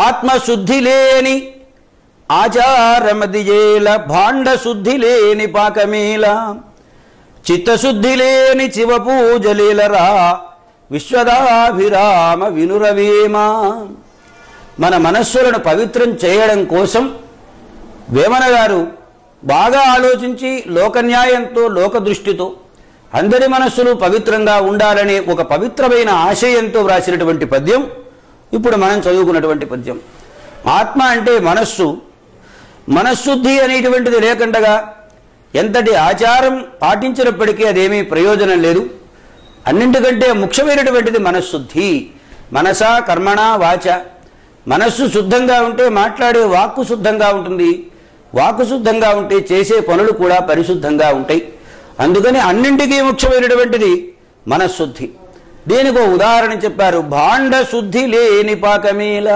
ఆత్మశుద్ధి లేని ఆచారమదియేల భాండ శుద్ధి లేని పాకమీల చిత్తశుద్ధి లేని శివ పూజలీలరా విశ్వదాభిరామ వినురవేమా మన మనస్సులను పవిత్రం చేయడం కోసం వేమన గారు బాగా ఆలోచించి లోకన్యాయంతో లోక దృష్టితో అందరి మనస్సులు పవిత్రంగా ఉండాలనే ఒక పవిత్రమైన ఆశయంతో వ్రాసినటువంటి పద్యం ఇప్పుడు మనం చదువుకున్నటువంటి పద్యం ఆత్మ అంటే మనస్సు మనశ్శుద్ధి అనేటువంటిది లేకుండగా ఎంతటి ఆచారం పాటించినప్పటికీ అదేమీ ప్రయోజనం లేదు అన్నింటికంటే ముఖ్యమైనటువంటిది మనశ్శుద్ధి మనస కర్మణ వాచ మనస్సు శుద్ధంగా ఉంటే మాట్లాడే వాక్కు శుద్ధంగా ఉంటుంది వాక్కు శుద్ధంగా ఉంటే చేసే పనులు కూడా పరిశుద్ధంగా ఉంటాయి అందుకని అన్నింటికీ ముఖ్యమైనటువంటిది మనశ్శుద్ధి దీనికి ఒక ఉదాహరణ చెప్పారు భాండ శుద్ధి లేని పాకమీల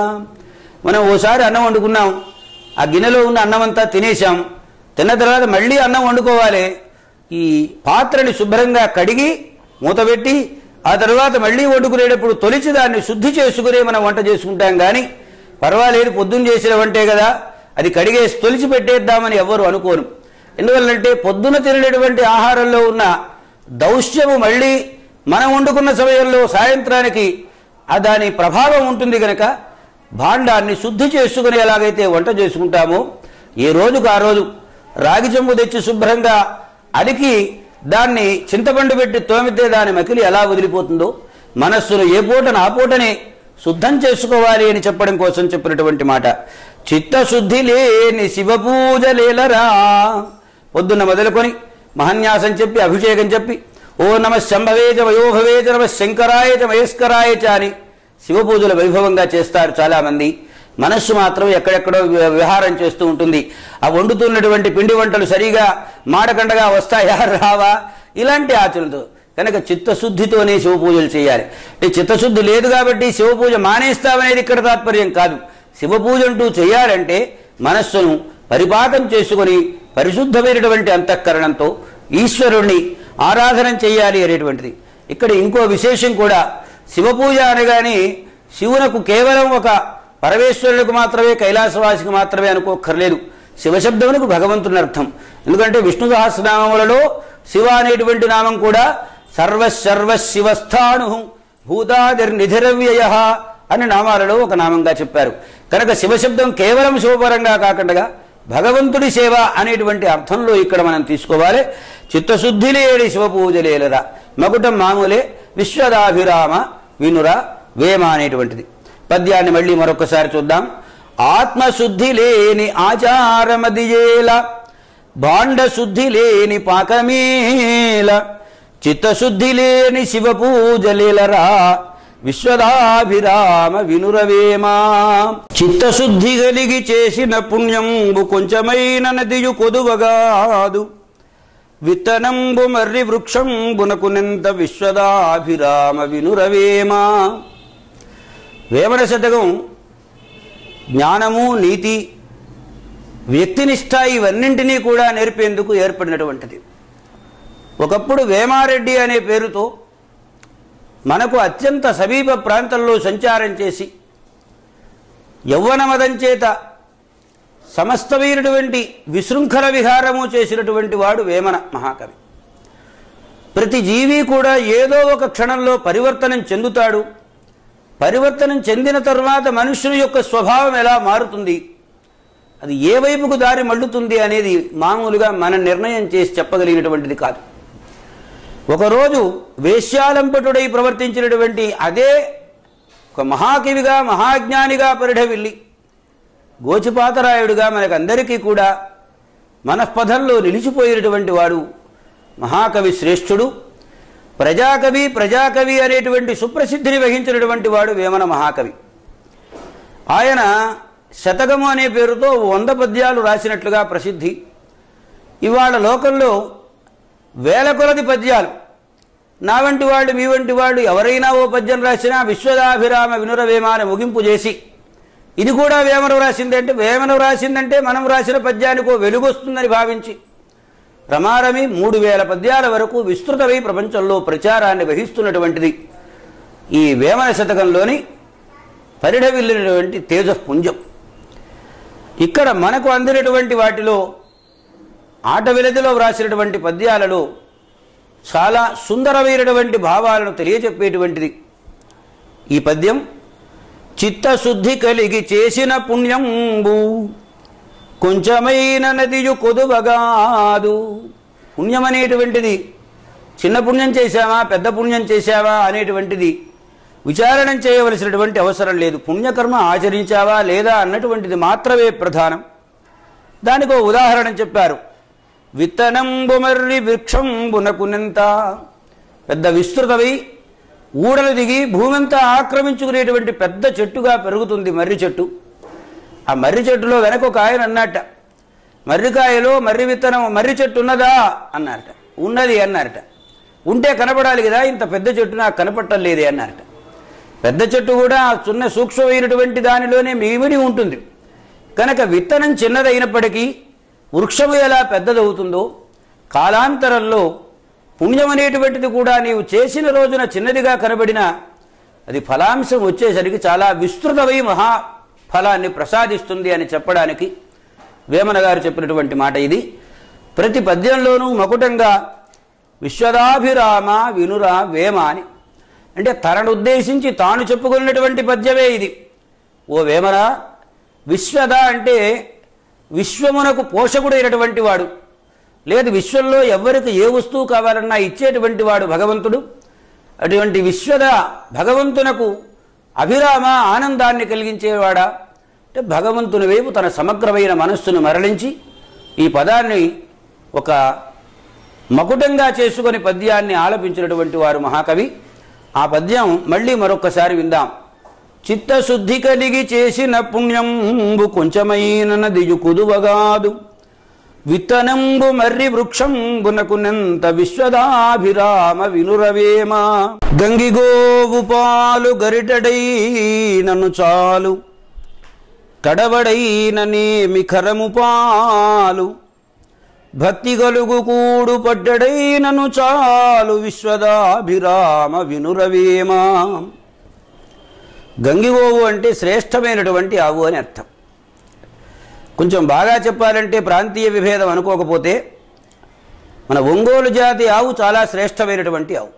మనం ఓసారి అన్నం వండుకున్నాం ఆ గిన్నెలో ఉన్న అన్నం అంతా తినేసాం తిన్న తర్వాత మళ్ళీ అన్నం వండుకోవాలి ఈ పాత్రని శుభ్రంగా కడిగి మూతపెట్టి ఆ తర్వాత మళ్ళీ వండుకునేటప్పుడు తొలిచి దాన్ని శుద్ధి చేసుకునే మనం వంట చేసుకుంటాం కానీ పర్వాలేదు పొద్దున్న చేసిన వంటే కదా అది కడిగేసి తొలిచి పెట్టేద్దామని ఎవరు అనుకోరు ఎందువల్లంటే పొద్దున తినేటువంటి ఆహారంలో ఉన్న దౌష్యము మళ్ళీ మనం వండుకున్న సమయంలో సాయంత్రానికి ఆ దాని ప్రభావం ఉంటుంది కనుక భాండాన్ని శుద్ధి చేసుకుని ఎలాగైతే వంట చేసుకుంటామో ఏ రోజుకు ఆ రోజు రాగి చెంబు తెచ్చి శుభ్రంగా అలికి దాన్ని చింతపండు పెట్టి తోమితే దాని మకిలి ఎలా వదిలిపోతుందో మనస్సును ఏ పూటన ఆ పూటనే శుద్ధం చేసుకోవాలి అని చెప్పడం కోసం చెప్పినటువంటి మాట చిత్తశుద్ధి లేని శివ పూజ లేలరా పొద్దున్న మొదలుకొని మహన్యాసం చెప్పి అభిషేకం చెప్పి ఓ నమ శంభవేజ వయోభవేజ నమ శంకరాయ చ మహేశ్వరాయ చ అని శివపూజలు వైభవంగా చేస్తారు చాలామంది మనస్సు మాత్రం ఎక్కడెక్కడో వి- విహారం చేస్తూ ఉంటుంది ఆ వండుతున్నటువంటి పిండి వంటలు సరిగా మాడకండగా వస్తాయా రావా ఇలాంటి ఆచరణతో కనుక చిత్తశుద్ధితోనే శివపూజలు చేయాలి అంటే చిత్తశుద్ధి లేదు కాబట్టి శివపూజ మానేస్తామనేది ఇక్కడ తాత్పర్యం కాదు శివపూజ అంటూ చేయాలంటే మనస్సును పరిపాకం చేసుకొని పరిశుద్ధమైనటువంటి అంతఃకరణంతో ఈశ్వరుణ్ణి ఆరాధన చేయాలి అనేటువంటిది ఇక్కడ ఇంకో విశేషం కూడా శివపూజ అనగానే శివునకు కేవలం ఒక పరమేశ్వరులకు మాత్రమే కైలాసవాసికి మాత్రమే అనుకోక్కర్లేదు శివశబ్దమునకు భగవంతుని అర్థం ఎందుకంటే విష్ణు సహస్రనామములలో శివ అనేటువంటి నామం కూడా సర్వశర్వ శివస్థాను భూతాదిర్నిధిరవ్యయ అని నామాలలో ఒక నామంగా చెప్పారు కనుక శివశబ్దం కేవలం శివపరంగా కాకుండా భగవంతుడి సేవ అనేటువంటి అర్థంలో ఇక్కడ మనం తీసుకోవాలి చిత్తశుద్ధి లేని శివపూజలేలరా మకుటం మామూలే విశ్వదాభిరామ వినుర వేమ అనేటువంటిది పద్యాన్ని మళ్ళీ మరొకసారి చూద్దాం ఆత్మశుద్ధి లేని ఆచారమదియేల భాండ శుద్ధి లేని పాకమేల చిత్తశుద్ధి లేని శివ పూజలేలరా విశ్వదాభిరామ వినురవేమా చిత్తశుద్ధి కలిగి చేసిన పుణ్యంబు కొంచెమైన నదియు కొదువగాదు విత్తనంబు మర్రి వృక్షంబునకు నింత విశ్వదాభిరామ వినురవేమా వేమన శతకం జ్ఞానము నీతి వ్యక్తినిష్ట ఇవన్నింటినీ కూడా నేర్పేందుకు ఏర్పడినటువంటిది ఒకప్పుడు వేమారెడ్డి అనే పేరుతో మనకు అత్యంత సమీప ప్రాంతంలో సంచారం చేసి యవ్వనమదం చేత సమస్తమైనటువంటి విశృంఖల విహారము చేసినటువంటి వాడు వేమన మహాకవి ప్రతి జీవి కూడా ఏదో ఒక క్షణంలో పరివర్తనం చెందుతాడు పరివర్తనం చెందిన తర్వాత మనుష్యుని యొక్క స్వభావం ఎలా మారుతుంది అది ఏ వైపుకు దారి మళ్ళుతుంది అనేది మామూలుగా మనం నిర్ణయం చేసి చెప్పగలిగినటువంటిది కాదు ఒకరోజు వేశ్యాలంపటుడై ప్రవర్తించినటువంటి అదే ఒక మహాకవిగా మహాజ్ఞానిగా పరిఢవిల్లి గోచిపాతరాయుడుగా మనకందరికీ కూడా మనఃపథంలో నిలిచిపోయినటువంటి వాడు మహాకవి శ్రేష్ఠుడు ప్రజాకవి ప్రజాకవి అనేటువంటి సుప్రసిద్ధిని వహించినటువంటి వాడు వేమన మహాకవి ఆయన శతకము అనే పేరుతో వంద పద్యాలు రాసినట్లుగా ప్రసిద్ధి ఇవాళ లోకంలో వేల కొలది పద్యాలు నా వంటి వాళ్ళు మీ వంటి వాళ్ళు ఎవరైనా ఓ పద్యం రాసినా విశ్వదాభిరామ వినురవేమ అని ముగింపు చేసి ఇది కూడా వేమన రాసిందంటే వేమన రాసిందంటే మనం రాసిన పద్యానికి ఓ వెలుగు వస్తుందని భావించి రమారమి మూడు వేల పద్యాల వరకు విస్తృతమై ప్రపంచంలో ప్రచారాన్ని వహిస్తున్నటువంటిది ఈ వేమన శతకంలోని పరిఢవిల్లినటువంటి తేజపుంజం ఇక్కడ మనకు అందినటువంటి వాటిలో ఆట విలదిలో వ్రాసినటువంటి పద్యాలలో చాలా సుందరమైనటువంటి భావాలను తెలియజెప్పేటువంటిది ఈ పద్యం చిత్తశుద్ధి కలిగి చేసిన పుణ్యంబు కొంచెమైన నదియు కొదువగాదు పుణ్యం అనేటువంటిది చిన్న పుణ్యం చేశావా పెద్ద పుణ్యం చేశావా అనేటువంటిది విచారణ చేయవలసినటువంటి అవసరం లేదు పుణ్యకర్మ ఆచరించావా లేదా అన్నటువంటిది మాత్రమే ప్రధానం దానికి ఒక ఉదాహరణ చెప్పారు విత్తనంబు మర్రి వృక్షంబునకునంత పెద్ద విస్తృతమై ఊడలు దిగి భూమంతా ఆక్రమించుకునేటువంటి పెద్ద చెట్టుగా పెరుగుతుంది మర్రి చెట్టు ఆ మర్రి చెట్టులో వెనక ఒక ఆయన అన్నట్ట మర్రికాయలో మర్రి విత్తనం మర్రి చెట్టు ఉన్నదా అన్నారట ఉన్నది అన్నారట ఉంటే కనపడాలి కదా ఇంత పెద్ద చెట్టు నాకు కనపడటం లేదే అన్నారట పెద్ద చెట్టు కూడా ఆ చిన్న సూక్ష్మమైనటువంటి దానిలోనే మిగిమిడి ఉంటుంది కనుక విత్తనం చిన్నదైనప్పటికీ వృక్షము ఎలా పెద్దదవుతుందో కాలాంతరంలో పుణ్యం అనేటువంటిది కూడా నీవు చేసిన రోజున చిన్నదిగా కనబడిన అది ఫలాంశం వచ్చేసరికి చాలా విస్తృతమై మహా ఫలాన్ని ప్రసాదిస్తుంది అని చెప్పడానికి వేమన గారు చెప్పినటువంటి మాట ఇది ప్రతి పద్యంలోనూ మకుటంగా విశ్వదాభిరామ వినురా వేమ అని అంటే తనను ఉద్దేశించి తాను చెప్పుకున్నటువంటి పద్యమే ఇది ఓ వేమన విశ్వద అంటే విశ్వమునకు పోషకుడైనటువంటి వాడు లేదు విశ్వంలో ఎవరికి ఏ వస్తువు కావాలన్నా ఇచ్చేటువంటి వాడు భగవంతుడు అటువంటి విశ్వద భగవంతునకు అభిరామ ఆనందాన్ని కలిగించేవాడా అంటే భగవంతుని వైపు తన సమగ్రమైన మనస్సును మరలించి ఈ పదాన్ని ఒక మకుటంగా చేసుకొని పద్యాన్ని ఆలపించినటువంటి వారు మహాకవి ఆ పద్యం మళ్ళీ మరొక్కసారి విందాం చిత్తశుద్ధి కలిగి చేసిన పుణ్యంబు కొంచెమైన నదియు కుదువగాదు విత్తనంబు మర్రి వృక్షంబునకునంత విశ్వదాభిరామ వినురవేమ గంగిగోవు పాలు గరిటడై నన్ను చాలు తడబడైననేమి ఖరము పాలు భక్తి గలుగు కూడు పడ్డడైనను చాలు విశ్వదాభిరామ వినురవేమ గంగిగోవు అంటే శ్రేష్టమైనటువంటి ఆవు అని అర్థం కొంచెం బాగా చెప్పాలంటే ప్రాంతీయ విభేదం అనుకోకపోతే మన ఒంగోలు జాతి ఆవు చాలా శ్రేష్టమైనటువంటి ఆవు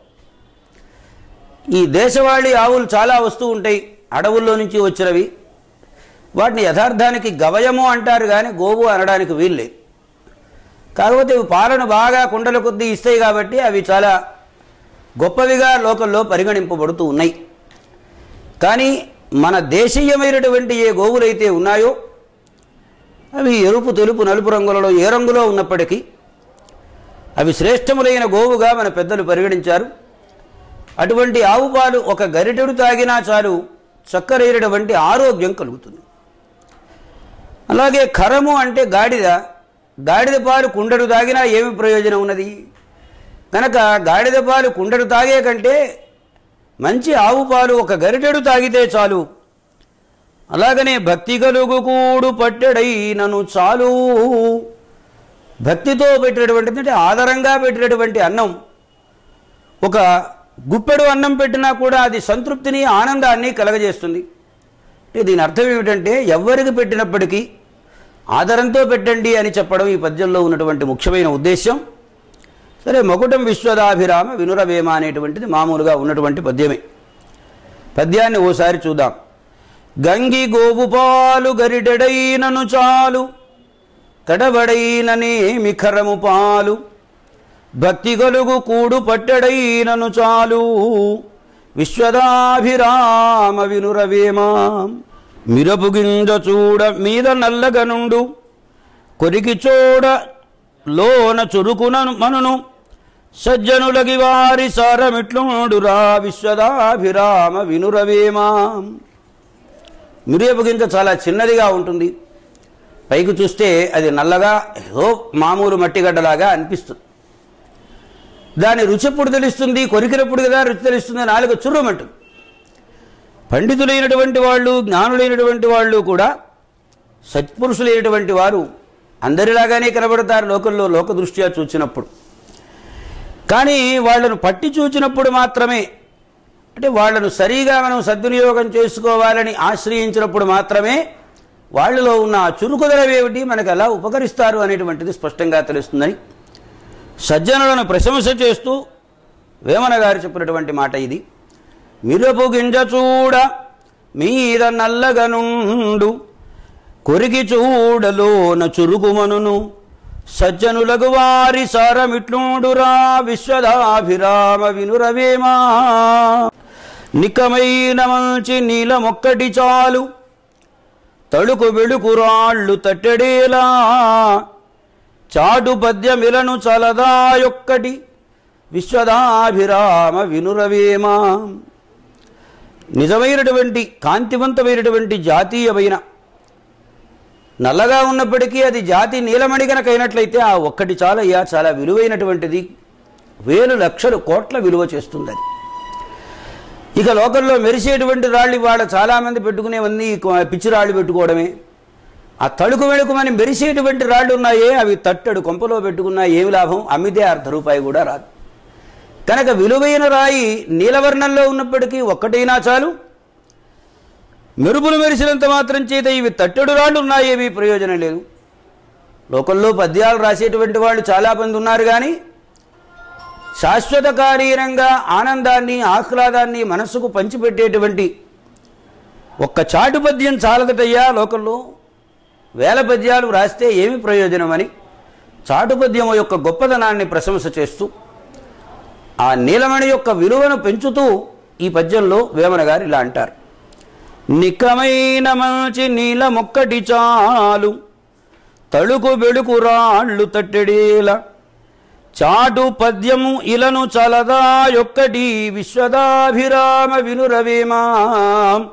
ఈ దేశవాళీ ఆవులు చాలా వస్తూ ఉంటాయి అడవుల్లో నుంచి వచ్చినవి వాటిని యథార్థానికి గవయము అంటారు కానీ గోవు అనడానికి వీల్లేదు కాకపోతే ఇవి పాలను బాగా కుండల కొద్దీ ఇస్తాయి కాబట్టి అవి చాలా గొప్పవిగా లోకల్లో పరిగణింపబడుతూ ఉన్నాయి కానీ మన దేశీయమైనటువంటి ఏ గోవులైతే ఉన్నాయో అవి ఎరుపు తెలుపు నలుపు రంగులలో ఏ రంగులో ఉన్నప్పటికీ అవి శ్రేష్టములైన గోవుగా మన పెద్దలు పరిగణించారు అటువంటి ఆవు పాలు ఒక గరిటెడు తాగినా చాలు చక్కరైనటువంటి ఆరోగ్యం కలుగుతుంది అలాగే ఖరము అంటే గాడిద గాడిద పాలు కుండడు తాగినా ఏమి ప్రయోజనం ఉన్నది కనుక గాడిద పాలు కుండడు తాగే కంటే మంచి ఆవు పాలు ఒక గరిటెడు తాగితే చాలు అలాగనే భక్తి కలుగు కూడు పట్టెడైనను చాలు భక్తితో పెట్టినటువంటిది అంటే ఆదరంగా పెట్టినటువంటి అన్నం ఒక గుప్పెడు అన్నం పెట్టినా కూడా అది సంతృప్తిని ఆనందాన్ని కలగజేస్తుంది అంటే దీని అర్థం ఏమిటంటే ఎవరికి పెట్టినప్పటికీ ఆదరంతో పెట్టండి అని చెప్పడం ఈ పద్యంలో ఉన్నటువంటి ముఖ్యమైన ఉద్దేశం సరే మకుటం విశ్వదాభిరామ వినురవేమ అనేటువంటిది మామూలుగా ఉన్నటువంటి పద్యమే పద్యాన్ని ఓసారి చూద్దాం గంగి గోవు పాలు గరిడెడైనను చాలు తడబడైననేమి ఖరము పాలు భక్తి గలుగు కూడు పట్టెడైనను చాలు విశ్వదాభిరామ వినురవేమా మిరపు గింజ చూడ మీద నల్లగనుండు కొరికి చూడ లోన చురుకునను మనును సజ్జనులగి వారి సారమిట్లుండురా విశ్వదాభిరామ వినురవేమా మిరియపు గింజ చాలా చిన్నదిగా ఉంటుంది పైకి చూస్తే అది నల్లగా ఏదో మామూలు మట్టిగడ్డలాగా అనిపిస్తుంది దాని రుచి ఎప్పుడు తెలుస్తుంది కొరికినప్పుడు కదా రుచి తెలుస్తుంది నాలుగు చుర్రమంటుంది పండితులైనటువంటి వాళ్ళు జ్ఞానులైనటువంటి వాళ్ళు కూడా సత్పురుషులైనటువంటి వారు అందరిలాగానే కనబడతారు లోకంలో లోక దృష్ట్యా చూచినప్పుడు కానీ వాళ్ళను పట్టి చూచినప్పుడు మాత్రమే అంటే వాళ్ళను సరిగా మనం సద్వినియోగం చేసుకోవాలని ఆశ్రయించినప్పుడు మాత్రమే వాళ్ళలో ఉన్న ఆ చురుకుదలవి ఏమిటి మనకు ఎలా ఉపకరిస్తారు అనేటువంటిది స్పష్టంగా తెలుస్తుందని సజ్జనులను ప్రశంస చేస్తూ వేమన గారు చెప్పినటువంటి మాట ఇది మిరపు గింజ చూడ మీద నల్లగనుండు కొరికి చూడలోన చురుకుమనును సజ్జనులకు వారి సారమిట్లుండురా విశ్వదాభిరామ వినురవేమా నికమైన మంచి నీలమొక్కటి చాలు తడుకు వెడుకు రాళ్ళు తట్టెడేలా చాటు పద్యమిలను చలదాయొక్కటి విశ్వదాభిరామ వినురవేమా నిజమైనటువంటి కాంతివంతమైనటువంటి జాతీయమైన నల్లగా ఉన్నప్పటికీ అది జాతి నీలమణి గనక అయినట్లయితే ఆ ఒక్కటి చాలయ్యా చాలా విలువైనటువంటిది వేలు లక్షలు కోట్ల విలువ చేస్తుంది అది ఇక లోకల్లో మెరిసేటువంటి రాళ్ళు ఇవాళ చాలామంది పెట్టుకునేవన్నీ కొ- పిచ్చి రాళ్ళు పెట్టుకోవడమే ఆ తడుకు వెడుకుమని మెరిసేటువంటి రాళ్ళు ఉన్నాయే అవి తట్టడు కొంపలో పెట్టుకున్నా ఏమి లాభం అమ్మితే అర్ధ రూపాయి కూడా రాదు కనుక విలువైన రాయి నీలవర్ణంలో ఉన్నప్పటికీ ఒక్కటైనా చాలు మెరుపులు మెరిసినంత మాత్రం చేత ఇవి తట్టెడు రాళ్ళు ఉన్నాయేవి ప్రయోజనం లేదు లోకల్లో పద్యాలు రాసేటువంటి వాళ్ళు చాలామంది ఉన్నారు కానీ శాశ్వత కారీరంగా ఆనందాన్ని ఆహ్లాదాన్ని మనస్సుకు పంచిపెట్టేటువంటి ఒక్క చాటు పద్యం చాలదటయ్యా లోకంలో వేల పద్యాలు రాస్తే ఏమి ప్రయోజనం అని చాటు పద్యం యొక్క గొప్పదనాన్ని ప్రశంస చేస్తూ ఆ నీలమణి యొక్క విలువను పెంచుతూ ఈ పద్యంలో వేమన గారు ఇలా అంటారు నికమైన మంచి నీలమొక్కటి చాలు తళుకు బెడుకు రాళ్ళు తట్టెడేలా చాటు పద్యము ఇలను చలదా యొక్కటి విశ్వదాభిరామ వినురవేమా